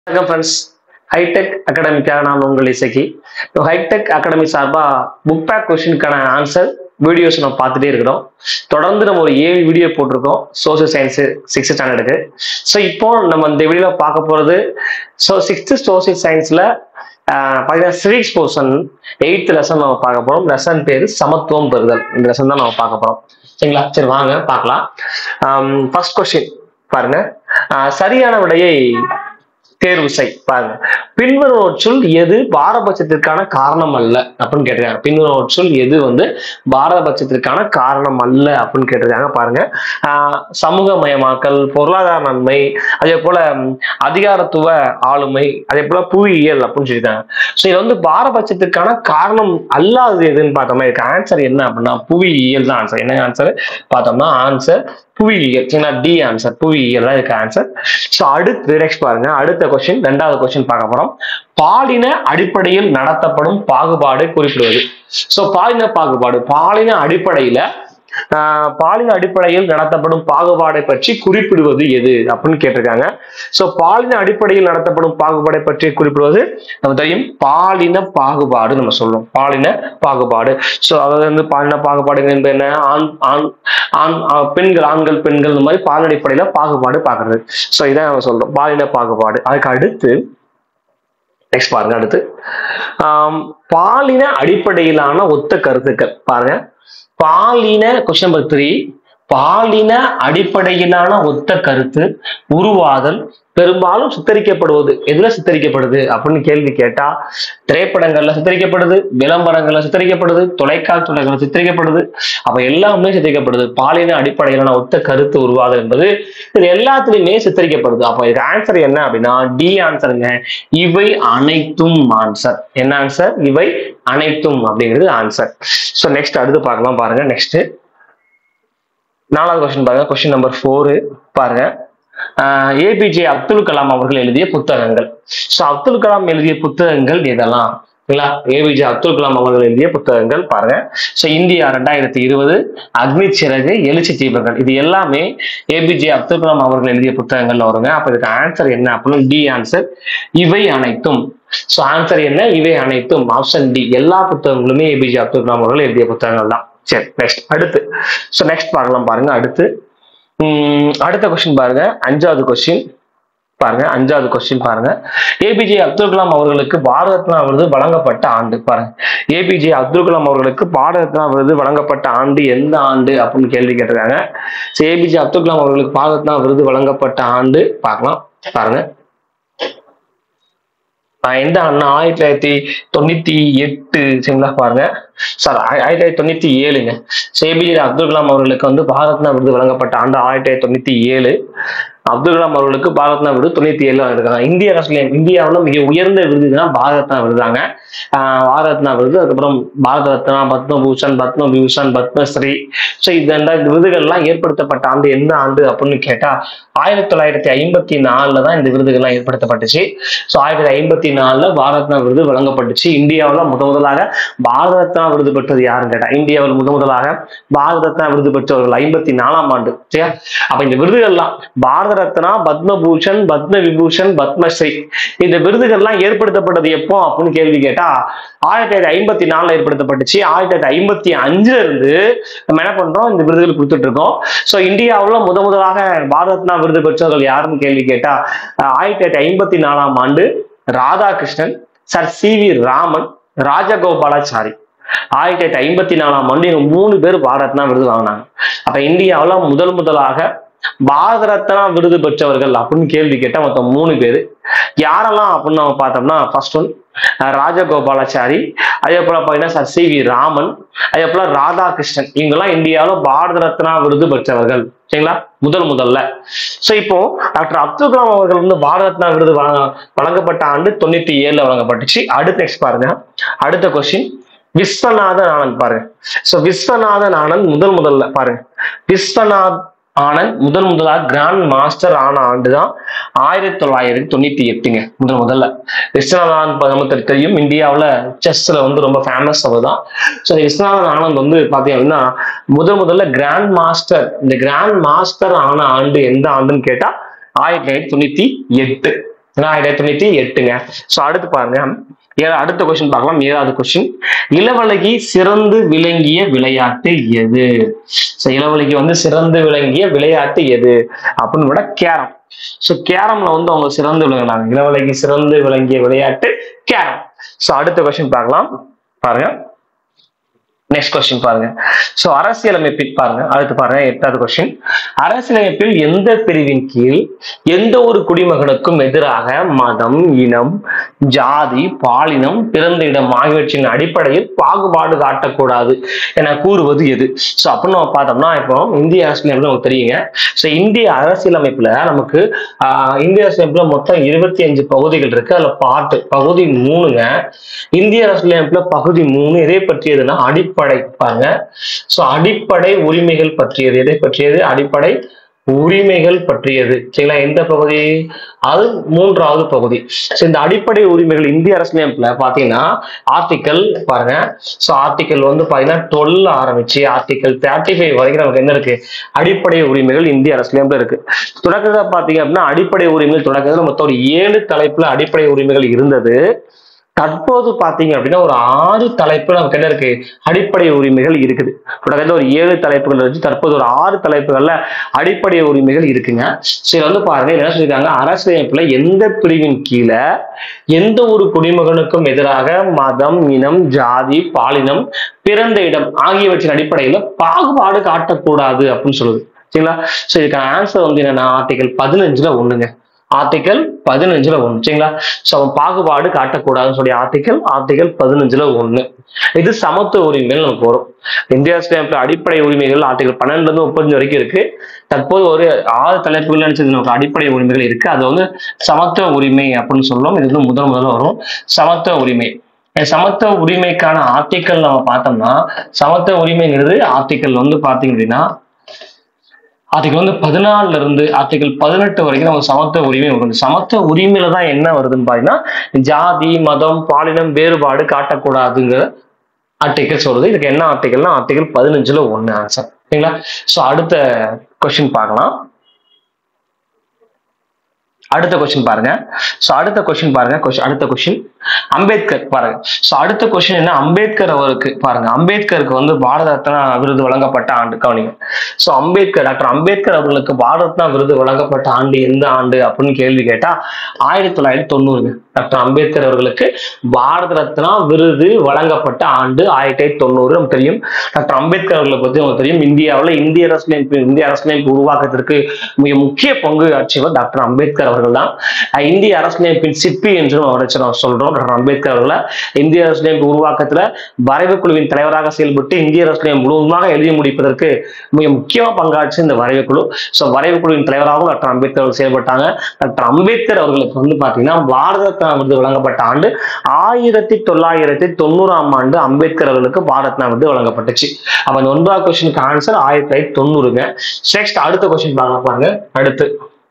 வணக்கம் friends hitech அகாடமிக்காக நான் உங்கள் இசைக்கு ஹைடெக் அகாடமி சார்பாக புக் பேக் கொஸ்டினுக்கான ஆன்சர் வீடியோஸ் நம்ம பார்த்துட்டே இருக்கிறோம் தொடர்ந்து நம்ம ஒரு ஏழு வீடியோ போட்டிருக்கோம் சோசியல் சயின்ஸு சிக்ஸ்த் ஸ்டாண்டர்டுக்கு ஸோ இப்போ நம்ம இந்த வீடியோவில் பார்க்க போகிறது ஸோ சிக்ஸ்த்து சோசியல் சயின்ஸில் பார்த்தீங்கன்னா சிவிக்ஸ் போர்ஷன் எயித்து லெசன் நம்ம பார்க்க போகிறோம் லெசன் பேர் சமத்துவம் பெறுதல் இந்த லெசன் தான் நம்ம பார்க்க போகிறோம் சரிங்களா சரி வாங்க பார்க்கலாம் ஃபர்ஸ்ட் கொஸ்டின் பாருங்க ஆஹ் சரியான விடையை தேர்வு செய் பாருங்க பின்வருவற்றுள் எது பாரபட்சத்திற்கான காரணம் அல்ல அப்படின்னு கேட்டிருக்காங்க பின்வருவற்றுள் எது வந்து பாரபட்சத்திற்கான காரணம் அல்ல அப்படின்னு கேட்டிருக்காங்க பாருங்க ஆஹ் சமூகமயமாக்கல் பொருளாதார நன்மை அதே போல ம், அதிகாரத்துவ ஆளுமை அதே போல புவியியல் அப்படின்னு சொல்லியிருக்காங்க ஸோ இது வந்து பாரபட்சத்திற்கான காரணம் அல்லாதது எதுன்னு பார்த்தோம்னா இதுக்கு ஆன்சர் என்ன அப்படின்னா புவியியல் தான் ஆன்சர் என்ன ஆன்சர் பார்த்தோம்னா ஆன்சர் புவியியல் சரிங்களா டி ஆன்சர் புவியியல் தான் இதுக்கு ஆன்சர் ஸோ அடுத்து நெக்ஸ்ட் பாருங்க அடுத்த கொஸ்டின் ரெண்டாவது கொஸ்டின் பார்க்க போறோம் பாலின அடிப்படையில் நடத்தப்படும் பாகுபாடு குறிப்பிடுவது ஸோ பாலின பாகுபாடு பாலின அடிப்படையில ஆஹ், பாலின அடிப்படையில் நடத்தப்படும் பாகுபாடை பற்றி குறிப்பிடுவது எது அப்படின்னு கேட்டிருக்காங்க ஸோ பாலின அடிப்படையில் நடத்தப்படும் பாகுபாடை பற்றி குறிப்பிடுவது நம்ம தெரியும் பாலின பாகுபாடு நம்ம சொல்லுவோம் பாலின பாகுபாடு ஸோ அதாவது வந்து பாலின பாகுபாடுகள் என்பது என்ன ஆண் ஆண் ஆண் ஆ, பெண்கள் ஆண்கள் பெண்கள் இந்த மாதிரி பாலின அடிப்படையில பாகுபாடு பார்க்கறது ஸோ இதான் நம்ம சொல்றோம் பாலின பாகுபாடு அதுக்கு அடுத்து நெக்ஸ்ட் பாருங்க அடுத்து ஆம், பாலின அடிப்படையிலான ஒத்த கருத்துக்கள் பாருங்க பாலின கொஸ்டின் நம்பர் த்ரீ பாலின அடிப்படையிலான ஒத்த கருத்து உருவாதல் பெரும்பாலும் சித்தரிக்கப்படுவது எதுல சித்தரிக்கப்படுது அப்படின்னு கேள்வி கேட்டா திரைப்படங்கள்ல சித்தரிக்கப்படுது விளம்பரங்கள்ல சித்தரிக்கப்படுது தொலைக்காட்சி தொடர்கள் சித்தரிக்கப்படுது அப்ப எல்லாமே சித்தரிக்கப்படுது பாலின அடிப்படையிலான ஒத்த கருத்து உருவாதல் என்பது இது எல்லாத்துலயுமே சித்தரிக்கப்படுது அப்ப இதுக்கு ஆன்சர் என்ன அப்படின்னா டி ஆன்சருங்க இவை அனைத்தும் ஆன்சர் என்ன ஆன்சர் இவை அனைத்தும் அப்படிங்கிறது ஆன்சர் ஸோ நெக்ஸ்ட் அடுத்து பார்க்கலாம் பாருங்க நெக்ஸ்ட் நாலாவது கொஸ்டின் பாருங்க கொஸ்டின் நம்பர் ஃபோரு பாருங்க ஏபிஜே அப்துல் கலாம் அவர்கள் எழுதிய புத்தகங்கள் ஸோ அப்துல் கலாம் எழுதிய புத்தகங்கள் எதெல்லாம் சரிங்களா ஏபிஜே அப்துல் கலாம் அவர்கள் எழுதிய புத்தகங்கள் பாருங்க ஸோ இந்தியா ரெண்டாயிரத்தி இருபது அக்னி சிறகு எழுச்சி தீபங்கள் இது எல்லாமே ஏபிஜே அப்துல் கலாம் அவர்கள் எழுதிய புத்தகங்கள்ல வருங்க அப்ப இதுக்கு ஆன்சர் என்ன அப்படின்னு டி ஆன்சர் இவை அனைத்தும் ஸோ ஆன்சர் என்ன இவை அனைத்தும் ஆப்ஷன் டி எல்லா புத்தகங்களுமே ஏபிஜே அப்துல் கலாம் அவர்கள் எழுதிய புத்தகங்கள் தான் சரி நெக்ஸ்ட் அடுத்து ஸோ நெக்ஸ்ட் பார்க்கலாம் பாருங்க அடுத்து உம், அடுத்த கொஸ்டின் பாருங்க அஞ்சாவது கொஸ்டின் பாருங்க அஞ்சாவது கொஸ்டின் பாருங்க ஏபிஜே அப்துல் கலாம் அவர்களுக்கு பாரத ரத்னா விருது வழங்கப்பட்ட ஆண்டு பாருங்க ஏபிஜே அப்துல் கலாம் அவர்களுக்கு பாரத ரத்னா விருது வழங்கப்பட்ட ஆண்டு எந்த ஆண்டு அப்படின்னு கேள்வி கேட்டிருக்காங்க ஸோ ஏபிஜே அப்துல் கலாம் அவர்களுக்கு பாரத ரத்னா விருது வழங்கப்பட்ட ஆண்டு பார்க்கலாம் பாருங்க ஆஹ் எந்த ஆண்டு ஆயிரத்தி தொள்ளாயிரத்தி தொண்ணூத்தி எட்டு சரிங்களா பாருங்க சார் ஆயிரத்தி தொள்ளாயிரத்தி தொண்ணூத்தி ஏழுங்க ஏபிஜே அப்துல் கலாம் அவர்களுக்கு வந்து பாரத் ரத்னா விருது வழங்கப்பட்ட ஆண்டு ஆயிரத்தி தொள்ளாயிரத்தி தொண்ணூத்தி ஏழு அப்துல் கலாம் அவர்களுக்கு பாரத் ரத்னா விருது தொண்ணூத்தி ஏழுல இருக்காங்க இந்திய அரசுல இந்தியாவில் மிக உயர்ந்த விருதுனா பாரத் ரத்னா விருதாங்க ஆஹ் பாரத் ரத்னா விருது அதுக்கப்புறம் பாரத ரத்னா பத்மபூஷன் பத்மவிபூஷன் பத்மஸ்ரீ ஸோ இந்த இந்த விருதுகள்லாம் ஏற்படுத்தப்பட்ட ஆண்டு எந்த ஆண்டு அப்படின்னு கேட்டா ஆயிரத்தி தொள்ளாயிரத்தி ஐம்பத்தி நாலுல தான் இந்த விருதுகள்லாம் ஏற்படுத்தப்பட்டுச்சு ஸோ ஆயிரத்தி தொள்ளாயிரத்தி ஐம்பத்தி நாலுல பாரத ரத்னா விருது வழங்கப்பட்டுச்சு இந்தியாவில் முத முதலாக பாரத ரத்னா விருது பெற்றது யாருன்னு கேட்டா இந்தியாவில் முத முதலாக பாரத ரத்னா விருது பெற்றவர்கள் ஐம்பத்தி நாலாம் ஆண்டு சரியா அப்ப இந்த விருதுகள்லாம் பாரத ரத்னா பத்மபூஷன் பத்ம விபூஷன் பத்மஸ்ரீ இந்த விருதுகள்லாம் ஏற்படுத்தப்பட்டது எப்போ அப்படின்னு கேள்வி கேட்டா ஆயிரத்தி தொள்ளாயிரத்தி ஐம்பத்தி நாலுல ஏற்படுத்தப்பட்டுச்சு ஆயிரத்தி தொள்ளாயிரத்தி ஐம்பத்தி அஞ்சுல இருந்து நம்ம என்ன பண்றோம் இந்த விருதுகள் கொடுத்துட்டு இருக்கோம் ஸோ இந்தியாவில் முத முதலாக பாரத ரத்னா விருது பெற்றவர்கள் யாருன்னு கேள்வி கேட்டா அஹ் ஆயிரத்தி தொள்ளாயிரத்தி ஐம்பத்தி நாலாம் ஆண்டு Radhakrishnan sir C V Raman Rajagopalachari ஆயிரத்தி தொள்ளாயிரத்தி ஐம்பத்தி நாலாம் ஆண்டு இவங்க மூணு பேர் பாரத ரத்னா விருது வாங்கினாங்க அப்ப இந்தியாவுல முதல் முதலாக பாரத ரத்னா விருது பெற்றவர்கள் அப்படின்னு கேள்வி கேட்டா மொத்தம் மூணு பேர் யாரெல்லாம் அப்படின்னு நம்ம பார்த்தோம்னா ஃபர்ஸ்ட் ஒன் ராஜகோபாலாச்சாரி அதே போல பாத்தீங்கன்னா சர் சி வி ராமன் அதே போல ராதாகிருஷ்ணன் இவங்கெல்லாம் இந்தியாவில் பாரத ரத்னா விருது பெற்றவர்கள் சரிங்களா முதல் முதல்ல சோ இப்போ டாக்டர் அப்துல் கலாம் அவர்கள் வந்து பாரத ரத்னா விருது வழங்க- வழங்கப்பட்ட ஆண்டு தொண்ணூத்தி ஏழுல வழங்கப்பட்டுச்சு அடுத்து நெக்ஸ்ட் பாருங்க அடுத்த கொஸ்டின் விஸ்வநாதன் ஆனந்த் பாருங்க சோ விஸ்வநாதன் ஆனந்த் முதல் முதல்ல பாருங்க விஸ்வநாத் ஆனந்த் முதல் முதலாக கிராண்ட் மாஸ்டர் ஆன ஆண்டு தான் ஆயிரத்தி தொள்ளாயிரத்தி தொண்ணூத்தி எட்டுங்க முதல் முதல்ல விஸ்வநாதன் ஆனந்த் நமக்கு தெரியும் இந்தியாவுல செஸ்ல வந்து ரொம்ப ஃபேமஸ் அவர் தான் ஸோ விஸ்வநாதன் ஆனந்த் வந்து பாத்தீங்க அப்படின்னா முதல் முதல்ல கிராண்ட் மாஸ்டர் இந்த கிராண்ட் மாஸ்டர் ஆன ஆண்டு எந்த ஆண்டுன்னு கேட்டா ஆயிரத்தி தொள்ளாயிரத்தி தொண்ணூத்தி எட்டு ஆயிரத்தி தொண்ணூத்தி எட்டுங்க ஸோ அடுத்து பாருங்க ஏ- அடுத்த கொஸ்டின் பார்க்கலாம் ஏழாவது கொஸ்டின் இளவழகி சிறந்து விளங்கிய விளையாட்டு எது ஸோ இளவழகி வந்து சிறந்து விளங்கிய விளையாட்டு எது அப்படின்னு விட கேரம் ஸோ கேரம்ல வந்து அவங்க சிறந்து விளங்கினாங்க இளவழகி சிறந்து விளங்கிய விளையாட்டு கேரம் ஸோ அடுத்த கொஸ்டின் பார்க்கலாம் பாருங்க நெக்ஸ்ட் கொஸ்டின் பாருங்க சோ அரசியலமைப்பில் பாருங்க அடுத்து பாருங்க எட்டாவது கொஸ்டின் அரசியலமைப்பில் எந்த பிரிவின் கீழ் எந்த ஒரு குடிமகனுக்கும் எதிராக மதம் இனம் ஜாதி பாலினம் பிறந்த இடம் ஆகியவற்றின் அடிப்படையில் பாகுபாடு காட்டக்கூடாது என கூறுவது எது சோ அப்படின்னு நம்ம பார்த்தோம்னா இப்போ இந்திய அரசியலமைப்பு நமக்கு தெரியுங்க சோ இந்திய அரசியலமைப்புல நமக்கு ஆஹ், இந்திய அரசியலமைப்புல மொத்தம் இருபத்தி அஞ்சு பகுதிகள் இருக்கு அதுல பாட்டு பகுதி மூணுங்க இந்திய அரசியலமைப்புல பகுதி மூணு எதை பற்றியதுன்னா அடிப்படை பாருங்க சோ அடிப்படை உரிமைகள் பற்றியது எதை பற்றியது அடிப்படை உரிமைகள் பற்றியது சரிங்களா எந்த பகுதி அது மூன்றாவது பகுதி சோ இந்த அடிப்படை உரிமைகள் இந்திய அரசியலமைப்புல பாத்தீங்கன்னா ஆர்டிக்கல் பாருங்க சோ ஆர்டிக்கல் வந்து பாத்தீங்கன்னா டுவெல் ஆரம்பிச்சு ஆர்டிக்கல் தேர்ட்டி ஃபைவ் வரைக்கும் நமக்கு என்ன இருக்கு அடிப்படை உரிமைகள் இந்திய அரசியலமைப்புல இருக்கு தொடக்கத்துல பாத்தீங்க அப்படின்னா அடிப்படை உரிமைகள் தொடக்கத்துல மொத்தம் ஒரு ஏழு தலைப்புல அடிப்படை உரிமைகள் இருந்தது தற்போது பாத்தீங்க அப்படின்னா ஒரு ஆறு தலைப்பு நமக்கு என்ன இருக்கு அடிப்படை உரிமைகள் இருக்குது தொடக்கத்துல ஒரு ஏழு தலைப்புகள் இருந்துச்சு தற்போது ஒரு ஆறு தலைப்புகள்ல அடிப்படை உரிமைகள் இருக்குங்க சரி வந்து பாருங்க என்ன சொல்லியிருக்காங்க அரசியலமைப்புல எந்த பிரிவின் கீழே எந்த ஒரு குடிமகனுக்கும் எதிராக மதம் இனம் ஜாதி பாலினம் பிறந்த இடம் ஆகியவற்றின் அடிப்படையில பாகுபாடு காட்டக்கூடாது அப்படின்னு சொல்லுது சரிங்களா சோ இதுக்கான ஆன்சர் வந்து என்னன்னா ஆர்டிகல் பதினஞ்சுல ஒண்ணுங்க ஆர்டிகல் பதினஞ்சுல ஒண்ணு சரிங்களா சோ அவன் பாகுபாடு காட்டக்கூடாதுன்னு சொல்லி ஆர்டிகல் ஆர்டிகல் பதினஞ்சுல ஒண்ணு இது சமத்துவ உரிமைகள் நமக்கு வரும் இந்திய அரசியலமைப்பு அடிப்படை உரிமைகள் ஆர்டிகல் பன்னெண்டுல இருந்து முப்பத்தஞ்சு வரைக்கும் இருக்கு தற்போது ஒரு ஆறு தலைப்புகள் நினைச்சது நமக்கு அடிப்படை உரிமைகள் இருக்கு அது வந்து சமத்துவ உரிமை அப்படின்னு சொல்லுவோம் இது வந்து முதல் முதல்ல வரும் சமத்துவ உரிமை இந்த சமத்துவ உரிமைக்கான ஆர்டிக்கல் நம்ம பார்த்தோம்னா சமத்துவ உரிமைங்கிறது ஆர்டிக்கல் வந்து பாத்தீங்க அப்படின்னா ஆர்டிகல் வந்து பதினாலுல இருந்து ஆர்டிகல் பதினெட்டு வரைக்கும் நமக்கு சமத்துவ உரிமை வரும் இந்த சமத்துவ உரிமையில தான் என்ன வருதுன்னு பாத்தீங்கன்னா ஜாதி மதம் பாலினம் வேறுபாடு காட்டக்கூடாதுங்கிற ஆர்டிகல் சொல்றது இதுக்கு என்ன ஆர்டிகல்னா ஆர்டிகல் பதினஞ்சுல ஒண்ணு ஆன்சர் சரிங்களா சோ அடுத்த கொஸ்டின் பார்க்கலாம் அடுத்த கொஸ்டின் பாருங்க சோ அடுத்த கொஸ்டின் பாருங்க question- அடுத்த கொஸ்டின் அம்பேத்கர் பாருங்க சோ அடுத்த கொஸ்டின் என்ன அம்பேத்கர் அவருக்கு பாருங்க அம்பேத்கருக்கு வந்து பாரத ரத்னா விருது வழங்கப்பட்ட ஆண்டு கவனிங்க சோ அம்பேத்கர் டாக்டர் அம்பேத்கர் அவர்களுக்கு பாரத ரத்னா விருது வழங்கப்பட்ட ஆண்டு எந்த ஆண்டு அப்படின்னு கேள்வி கேட்டா ஆயிரத்தி தொள்ளாயிரத்தி தொண்ணூறுங்க டாக்டர் அம்பேத்கர் அவர்களுக்கு பாரத ரத்னா விருது வழங்கப்பட்ட ஆண்டு ஆயிரத்தி தொள்ளாயிரத்தி தொண்ணூறு நமக்கு தெரியும் டாக்டர் அம்பேத்கர் அவர்களை பத்தி நமக்கு தெரியும் இந்தியாவுல இந்திய அரசியலமைப்பு இந்திய அரசியலமைப்பு உருவாக்கத்திற்கு மிக முக்கிய பங்கு ஆற்றியவர் டாக்டர் அம்பேத்கர் அவர்கள் தான் அஹ் இந்திய அரசியலமைப்பின் சிற்பி என்றும் அவரை நம்ம சொல்றோம் டாக்டர் அம்பேத்கர் அவர்களை இந்திய அரசியலமைப்பு உருவாக்கத்துல வரைவு குழுவின் தலைவராக செயல்பட்டு இந்திய அரசியலமைப்பு முழுவதுமாக எழுதி முடிப்பதற்கு மிக முக்கியமா பங்காற்றி இந்த வரைவு குழு ஸோ வரைவு குழுவின் தலைவராகவும் டாக்டர் அம்பேத்கர் அவர்கள் செயல்பட்டாங்க டாக்டர் அம்பேத்கர் அவர்களுக்கு வந்து பாத்தீங்கன்னா பாரத ரத்னா விருது வழங்கப்பட்ட ஆண்டு ஆயிரத்தி தொள்ளாயிரத்தி தொண்ணூறாம் ஆண்டு அம்பேத்கர் அவர்களுக்கு பாரத ரத்னா விருது வழங்கப்பட்டுச்சு அப்ப இந்த ஒன்பதாவது கொஸ்டினுக்கு ஆன்சர் ஆயிரத்தி தொள்ளாயிரத்தி தொண்ணூறுங்க நெக்ஸ்ட் அடுத்த கொஸ்டின் பார்க்க பாருங்க அடுத்து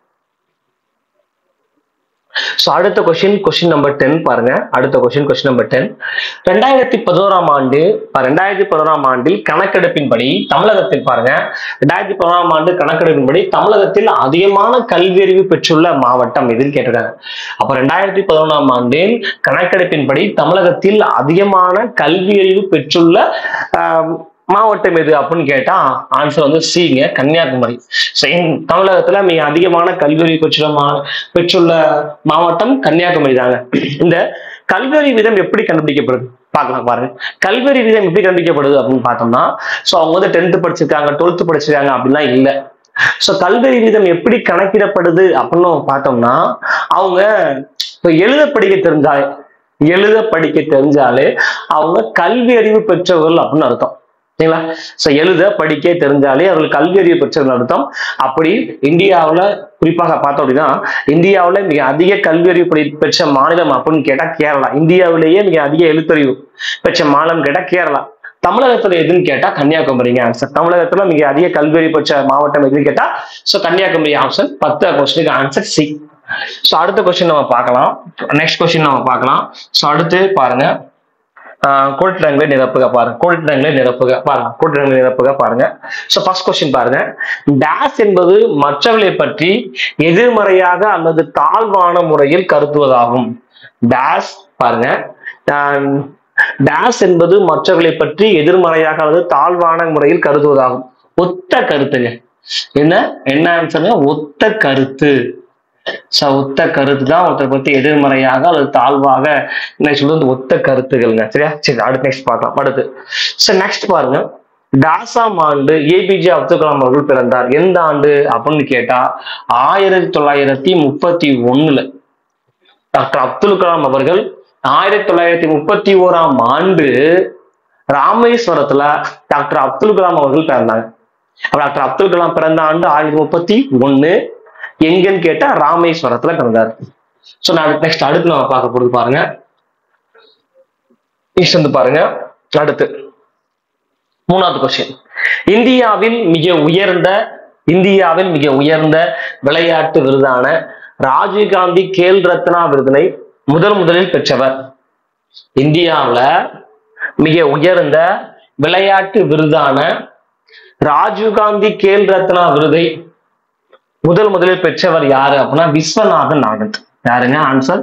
ஸோ அடுத்த கொஸ்டின் கொஸ்டின் நம்பர் டென் பாருங்க அடுத்த கொஸ்டின் கொஸ்டின் நம்பர் டென் ரெண்டாயிரத்தி பதினோராம் ஆண்டு அஹ் ரெண்டாயிரத்தி பதினோராம் ஆண்டில் கணக்கெடுப்பின்படி தமிழகத்தில் பாருங்க ரெண்டாயிரத்தி பதினோராம் ஆண்டு கணக்கெடுப்பின்படி தமிழகத்தில் அதிகமான கல்வியறிவு பெற்றுள்ள மாவட்டம் எதுன்னு கேட்டிருக்காங்க அப்ப ரெண்டாயிரத்தி பதினொன்றாம் ஆண்டில் கணக்கெடுப்பின்படி தமிழகத்தில் அதிகமான கல்வியறிவு பெற்றுள்ள ஆஹ், மாவட்டம் எது அப்படின்னு கேட்டா ஆன்சர் வந்து சிங்க கன்னியாகுமரி So, இந்த தமிழகத்துல மிக அதிகமான கல்வியறிவு பெற்றுள்ள மா- பெற்றுள்ள மாவட்டம் கன்னியாகுமரி தாங்க இந்த கல்வியறிவு விதம் எப்படி கண்டுபிடிக்கப்படுது பார்க்கலாம் பாருங்க கல்வியறிவு விதம் எப்படி கண்டுபிடிக்கப்படுது அப்படின்னு பார்த்தோம்னா சோ அவங்க வந்து டென்த் படிச்சிருக்காங்க டுவெல்த் படிச்சிருக்காங்க அப்படிலாம் இல்லை சோ கல்வியறிவு விதம் எப்படி கணக்கிடப்படுது அப்படின்னு நம்ம பார்த்தோம்னா அவங்க இப்ப எழுத படிக்க தெரிஞ்சாலே எழுத படிக்க தெரிஞ்சாலே அவங்க கல்வி அறிவு பெற்றவர்கள் அப்படின்னு அர்த்தம் சரிங்களா சோ எழுத படிக்க தெரிஞ்சாலே அவர்கள் கல்வி அறிவு பெற்றவர்கள் அர்த்தம் அப்படி இந்தியாவுல குறிப்பாக பார்த்தோம் அப்படின்னா இந்தியாவுல மிக அதிக கல்வி அறிவு படி பெற்ற மாநிலம் அப்படின்னு கேட்டா கேரளா இந்தியாவிலேயே மிக அதிக எழுத்தறிவு பெற்ற மாநிலம் கேட்டா கேரளா தமிழகத்துல எதுன்னு கேட்டா கன்னியாகுமரிங்க ஆன்சர் தமிழகத்துல மிக அதிக கல்வி அறிவு பெற்ற மாவட்டம் எதுன்னு கேட்டா சோ கன்னியாகுமரி ஆப்ஷன் பத்து கொஸ்டினுக்கு ஆன்சர் சி ஸோ அடுத்த கொஸ்டின் நம்ம பார்க்கலாம் நெக்ஸ்ட் கொஸ்டின் நம்ம பார்க்கலாம் ஸோ அடுத்து பாருங்க கோடிட்டங்களை நிரப்புக பாருங்க கோடிட்டங்களை நிரப்புக பாருங்க கோடிட்டங்களை நிரப்புக பாருங்க ஸோ ஃபர்ஸ்ட் கொஸ்டின் பாருங்க டேஸ் என்பது மற்றவர்களை பற்றி எதிர்மறையாக அல்லது தாழ்வான முறையில் கருத்துவதாகும் டேஸ் பாருங்க டேஸ் என்பது மற்றவர்களை பற்றி எதிர்மறையாக அல்லது தாழ்வான முறையில் கருதுவதாகும் ஒத்த கருத்துங்க என்ன என்ன ஆன்சருங்க ஒத்த கருத்து சோ ஒத்த கருத்து தான் ஒருத்தரை பத்தி எதிர்மறையாக அல்லது தாழ்வாக என்ன சொல்றது ஒத்த கருத்துகள்ங்க சரியா சரி அடுத்து நெக்ஸ்ட் பார்க்கலாம் அடுத்து சோ நெக்ஸ்ட் பாருங்க டாசாம் ஆண்டு ஏபிஜே அப்துல் கலாம் அவர்கள் பிறந்தார் எந்த ஆண்டு அப்படின்னு கேட்டா ஆயிரத்தி தொள்ளாயிரத்தி முப்பத்தி ஒண்ணுல டாக்டர் அப்துல் கலாம் அவர்கள் ஆயிரத்தி தொள்ளாயிரத்தி முப்பத்தி ஓராம் ஆண்டு ராமேஸ்வரத்துல டாக்டர் அப்துல் கலாம் அவர்கள் பிறந்தாங்க அப்ப டாக்டர் அப்துல் கலாம் பிறந்த ஆண்டு ஆயிரத்தி முப்பத்தி ஒண்ணு எங்கன்னு கேட்டா ராமேஸ்வரத்துல பிறந்தார் சோ நான் நெக்ஸ்ட் அடுத்து நம்ம பார்க்க போறது பாருங்க நெக்ஸ்ட் வந்து பாருங்க அடுத்து மூணாவது கொஸ்டின் இந்தியாவில் மிக உயர்ந்த இந்தியாவில் மிக உயர்ந்த விளையாட்டு விருதான ராஜீவ்காந்தி கேல் ரத்னா விருதினை முதல் முதலில் பெற்றவர் இந்தியாவுல மிக உயர்ந்த விளையாட்டு விருதான ராஜீவ்காந்தி கேல் ரத்னா விருதை முதல் முதலில் பெற்றவர் யாரு அப்படின்னா விஸ்வநாதன் ஆனந்த் யாருங்க ஆன்சர்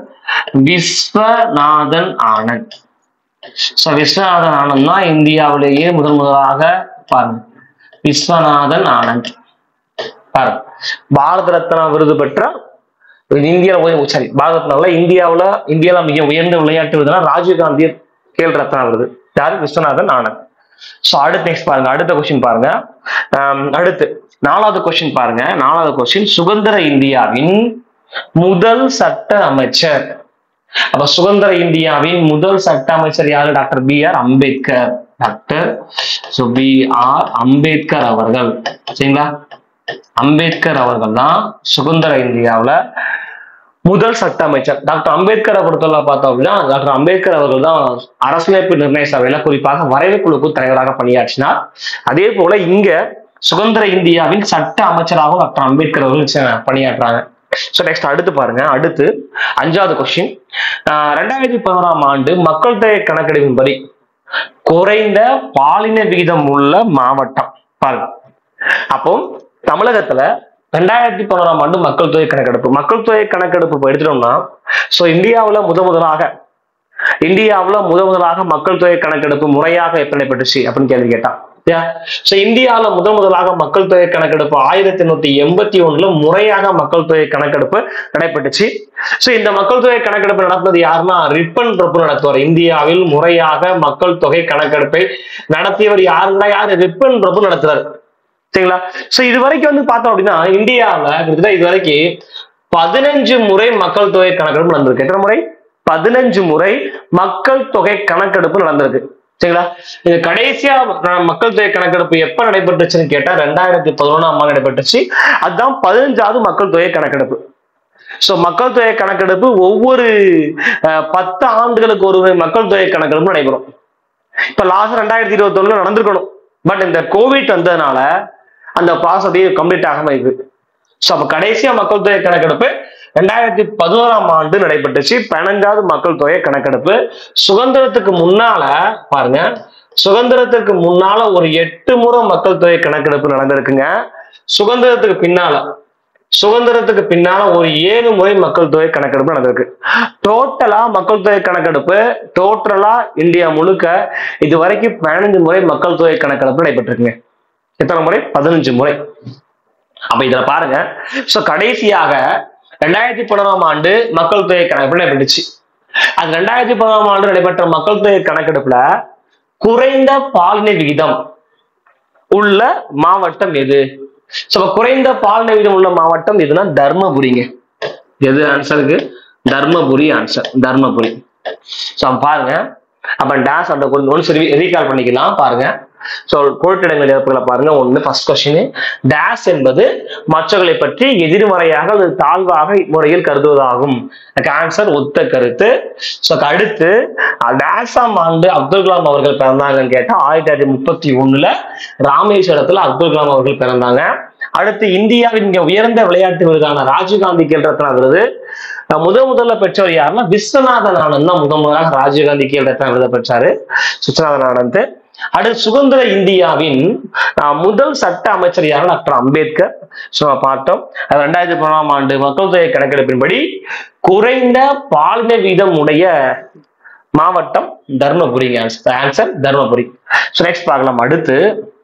விஸ்வநாதன் ஆனந்த் சோ விஸ்வநாதன் ஆனந்த் தான் இந்தியாவிலேயே முதல் முதலாக பாருங்க விஸ்வநாதன் ஆனந்த் பாருங்க பாரத ரத்னா விருது பெற்ற இந்தியாவில் சாரி பாரத ரத்னாவில் இந்தியாவுல இந்தியாவில மிக உயர்ந்த விளையாட்டு விருதுனா ராஜீவ்காந்தி கேல் ரத்னா விருது யாரு விஸ்வநாதன் ஆனந்த் சோ அடுத்து நெக்ஸ்ட் பாருங்க அடுத்த கொஸ்டின் பாருங்க ஆம், அடுத்து நாலாவது கொஸ்டின் பாருங்க நாலாவது கொஸ்டின் சுதந்திர இந்தியாவின் முதல் சட்ட அமைச்சர் அப்ப சுதந்திர இந்தியாவின் முதல் சட்ட அமைச்சர் யாரு doctor B R Ambedkar doctor so B R Ambedkar அவர்கள் சரிங்களா அம்பேத்கர் அவர்கள் தான் சுதந்திர இந்தியாவுல முதல் சட்ட அமைச்சர் டாக்டர் அம்பேத்கரை பொறுத்தவரை பார்த்தோம் அப்படின்னா டாக்டர் அம்பேத்கர் அவர்கள் தான் அரசியலமைப்பு நிர்ணய சபையில குறிப்பாக வரைவு குழுக்கு தலைவராக பணியாற்றினார் அதே போல இங்க சுதந்திர இந்தியாவின் சட்ட அமைச்சராகவும் டாக்டர் அம்பேத்கர் அவர்கள் ச- பணியாற்றுறாங்க ஸோ நெக்ஸ்ட் அடுத்து பாருங்க அடுத்து அஞ்சாவது கொஸ்டின் ரெண்டாயிரத்தி பதினோராம் ஆண்டு மக்கள் தொகை கணக்கெடுப்பின்படி குறைந்த பாலின விகிதம் உள்ள மாவட்டம் பாருங்க அப்போ தமிழகத்துல ரெண்டாயிரத்தி பதினோராம் ஆண்டு மக்கள் தொகை கணக்கெடுப்பு மக்கள் தொகை கணக்கெடுப்பு இப்ப எடுத்துட்டோம்னா சோ இந்தியாவுல முத முதலாக இந்தியாவுல முத முதலாக மக்கள் தொகை கணக்கெடுப்பு முறையாக எப்ப நடைபெற்றுச்சு அப்படின்னு கேள்வி கேட்டான் சோ இந்தியாவுல முத முதலாக மக்கள் தொகை கணக்கெடுப்பு ஆயிரத்தி எண்ணூத்தி எண்பத்தி ஒண்ணுல முறையாக மக்கள் தொகை கணக்கெடுப்பு நடைபெற்றுச்சு சோ இந்த மக்கள் தொகை கணக்கெடுப்பு நடத்துனது யாருன்னா ரிப்பன் பிரபு நடத்துவார் இந்தியாவில் முறையாக மக்கள் தொகை கணக்கெடுப்பை நடத்தியவர் யாருன்னா யாரு ரிப்பன் பிரபு நடத்துறாரு சரிங்களா சோ இது வரைக்கும் வந்து பார்த்தோம் அப்படின்னா இந்தியாவுல கிட்டத்தட்ட இது வரைக்கும் பதினஞ்சு முறை மக்கள் தொகை கணக்கெடுப்பு நடந்திருக்கு எத்தனை முறை பதினஞ்சு முறை மக்கள் தொகை கணக்கெடுப்பு நடந்திருக்கு சரிங்களா இது கடைசியா ந- மக்கள் தொகை கணக்கெடுப்பு எப்ப நடைபெற்றுச்சுன்னு கேட்டா ரெண்டாயிரத்தி பதினொன்றாம் ஆண்டு நடைபெற்றுச்சு அதுதான் பதினஞ்சாவது மக்கள் தொகை கணக்கெடுப்பு சோ மக்கள் தொகை கணக்கெடுப்பு ஒவ்வொரு அஹ், பத்து ஆண்டுகளுக்கு ஒரு முறை மக்கள் தொகை கணக்கெடுப்பு நடைபெறும் இப்ப லாஸ்ட் ரெண்டாயிரத்தி இருபத்தி ஒண்ணுல நடந்திருக்கணும் பட் இந்த கோவிட் வந்ததுனால அந்த ப்ராசஸ் அப்படியே கம்ப்ளீட் ஆகாம இருக்கு ஸோ அப்ப கடைசியா மக்கள் தொகை கணக்கெடுப்பு ரெண்டாயிரத்தி பதினோராம் ஆண்டு நடைபெற்றுச்சு பதினஞ்சாவது மக்கள் தொகை கணக்கெடுப்பு சுதந்திரத்துக்கு முன்னால பாருங்க சுதந்திரத்துக்கு முன்னால ஒரு எட்டு முறை மக்கள் தொகை கணக்கெடுப்பு நடந்திருக்குங்க சுதந்திரத்துக்கு பின்னால சுதந்திரத்துக்கு பின்னால ஒரு ஏழு முறை மக்கள் தொகை கணக்கெடுப்பு நடந்திருக்கு டோட்டலா மக்கள் தொகை கணக்கெடுப்பு டோட்டலா இந்தியா முழுக்க இது வரைக்கும் பதினஞ்சு முறை மக்கள் தொகை கணக்கெடுப்பு நடைபெற்றிருக்குங்க எத்தனை முறை பதினஞ்சு முறை அப்ப இதுல பாருங்க சோ கடைசியாக ரெண்டாயிரத்தி பதினோராம் ஆண்டு மக்கள் தொகை கணக்கெடுப்பு நடைபெற்றுச்சு அது ரெண்டாயிரத்தி பதினோராம் ஆண்டு நடைபெற்ற மக்கள் தொகை கணக்கெடுப்புல குறைந்த பாலின விகிதம் உள்ள மாவட்டம் எது சோ அப்ப குறைந்த பாலின விகிதம் உள்ள மாவட்டம் எதுனா தர்மபுரிங்க எது ஆன்சருக்கு தர்மபுரி ஆன்சர் தர்மபுரி சோ பாருங்க அப்ப டேஸ் அந்த ஒன்று சரி ரீகால் பண்ணிக்கலாம் பாருங்க ஸோ கோட்டிடங்கள் இழப்புகளை பாருங்க ஒண்ணு ஃபர்ஸ்ட் கொஸ்டின் டேஸ் என்பது மற்றவர்களை பற்றி எதிர்மறையாக அல்லது தாழ்வாக முறையில் கருதுவதாகும் அதுக்கு ஆன்சர் ஒத்த கருத்து ஸோ அடுத்து டேஸாம் ஆண்டு அப்துல் கலாம் அவர்கள் பிறந்தாங்கன்னு கேட்டா ஆயிரத்தி தொள்ளாயிரத்தி முப்பத்தி ஒண்ணுல ராமேஸ்வரத்துல அப்துல் கலாம் அவர்கள் பிறந்தாங்க அடுத்து இந்தியாவின் மிக உயர்ந்த விளையாட்டு விருதான ராஜீவ்காந்தி கேல் ரத்னா விருது அஹ் முதல் முதல்ல பெற்றவர் யாருன்னா விஸ்வநாதன் ஆனந்த் தான் முதல் முதலாக ராஜீவ்காந்தி கேல் ரத்னா விருதை பெற்றாரு விஸ்வநாதன் ஆனந்த் அடுத்து சுதந்திர இந்தியாவின் அஹ், முதல் சட்ட அமைச்சர் யாருன்னா டாக்டர் அம்பேத்கர் ஸோ பார்த்தோம் அது ரெண்டாயிரத்தி பதினொன்றாம் ஆண்டு மக்கள் தொகை கணக்கெடுப்பின்படி குறைந்த பாலின வீதம் உடைய மாவட்டம் தர்மபுரிங்க ஆன்சர் தர்மபுரி ஸோ நெக்ஸ்ட் பார்க்கலாம் அடுத்து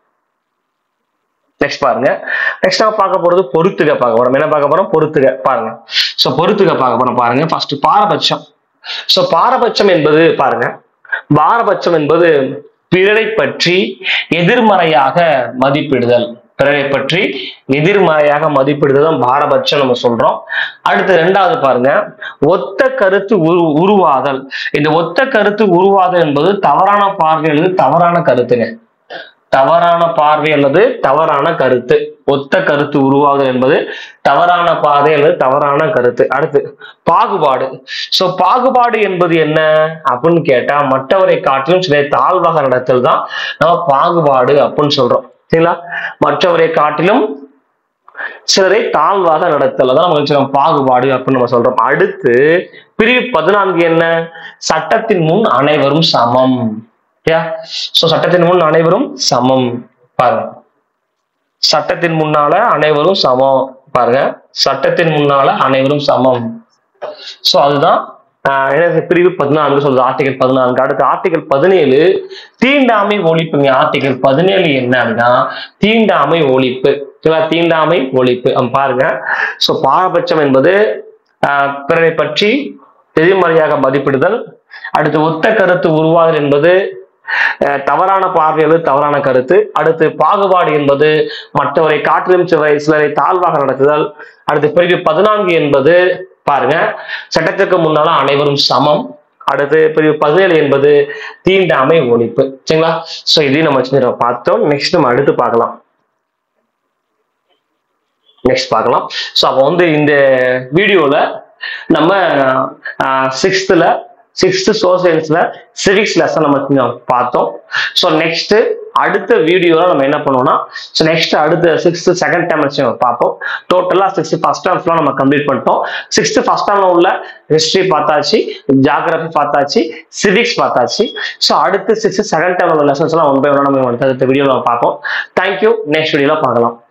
நெக்ஸ்ட் பாருங்க நெக்ஸ்ட் நம்ம பார்க்க போறது பொறுத்துக பார்க்க போறோம் என்ன பார்க்க போறோம் பொறுத்துக பாருங்க ஸோ பொறுத்துக பார்க்க போறோம் பாருங்க ஃபர்ஸ்ட் பாரபட்சம் ஸோ பாரபட்சம் என்பது பாருங்க பாரபட்சம் என்பது பிறரை பற்றி எதிர்மறையாக மதிப்பிடுதல் பிறரை பற்றி எதிர்மறையாக மதிப்பிடுதல் தான் பாரபட்சம் நம்ம சொல்றோம் அடுத்து ரெண்டாவது பாருங்க ஒத்த கருத்து உரு உருவாதல் இந்த ஒத்த கருத்து உருவாதல் என்பது தவறான பார்வை அல்லது தவறான கருத்துங்க தவறான பார்வை அல்லது தவறான கருத்து ஒத்த கருத்து உருவாகுதல் என்பது தவறான பார்வை அல்லது தவறான கருத்து அடுத்து பாகுபாடு சோ பாகுபாடு என்பது என்ன அப்படின்னு கேட்டா மற்றவரை காட்டிலும் சில தாழ்வாக நடத்தல் தான் நம்ம பாகுபாடு அப்படின்னு சொல்றோம் சரிங்களா மற்றவரை காட்டிலும் சிலரை தாழ்வாக நடத்தல் தான் நம்ம சொல்றோம் பாகுபாடு அப்படின்னு நம்ம சொல்றோம் அடுத்து பிரிவு பதினான்கு என்ன சட்டத்தின் முன் அனைவரும் சமம் யா சோ சட்டத்தின் முன் அனைவரும் சமம் பாருங்க சட்டத்தின் முன்னால அனைவரும் சமம் பாருங்க சட்டத்தின் முன்னால அனைவரும் சமம் சோ அதுதான் ஆஹ் என்னது பிரிவு பதினான்கு சொல்றது ஆர்டிகல் பதினான்கு அடுத்து ஆர்டிகல் பதினேழு தீண்டாமை ஒழிப்புங்க ஆர்டிகல் பதினேழு என்ன அப்படின்னா தீண்டாமை ஒழிப்பு சரிங்களா? தீண்டாமை ஒழிப்பு அங்க பாருங்க சோ பாரபட்சம் என்பது ஆஹ் பிறரை பற்றி எதிர்மறையாக மதிப்பிடுதல் அடுத்து ஒத்த கருத்து உருவாதல் என்பது அஹ், தவறான பார்வை அல்லது தவறான கருத்து அடுத்து பாகுபாடு என்பது மற்றவரை காட்டிலும் சிலரை சிலரை தாழ்வாக நடத்துதல் அடுத்து பிரிவு பதினான்கு என்பது பாருங்க சட்டத்திற்கு முன்னால அனைவரும் சமம் அடுத்து பிரிவு பதினேழு என்பது தீண்டாமை ஒழிப்பு சரிங்களா சோ இதையும் நம்ம சின்ன பார்த்தோம் நெக்ஸ்ட் நம்ம அடுத்து பார்க்கலாம் நெக்ஸ்ட் பார்க்கலாம் ஸோ அப்போ வந்து இந்த வீடியோல நம்ம சிக்ஸ்த்தில் சிக்ஸ்த் சோசியல்ஸ்ல சிவிக்ஸ் லெசன் நம்ம கொஞ்சம் பார்த்தோம் ஸோ நெக்ஸ்ட் அடுத்த வீடியோல நம்ம என்ன பண்ணுவோம்னா ஸோ நெக்ஸ்ட் அடுத்த சிக்ஸ்த் செகண்ட் டைம் வச்சு நம்ம பார்ப்போம் டோட்டலா சிக்ஸ்த் ஃபர்ஸ்ட் டேம் ஃபுல்லாக நம்ம கம்ப்ளீட் பண்ணிட்டோம் சிக்ஸ்த் ஃபர்ஸ்ட் டேம்ல உள்ள ஹிஸ்டரி பார்த்தாச்சு ஜாகிரபி பார்த்தாச்சு சிவிக்ஸ் பார்த்தாச்சு ஸோ அடுத்து சிக்ஸ்த் செகண்ட் டைம் உள்ள லெசன்ஸ் எல்லாம் ஒன் பை ஒன் நம்ம அடுத்த வீடியோவில் பார்ப்போம் தேங்க்யூ நெக்ஸ்ட் வீடியோல பார்க்கலாம்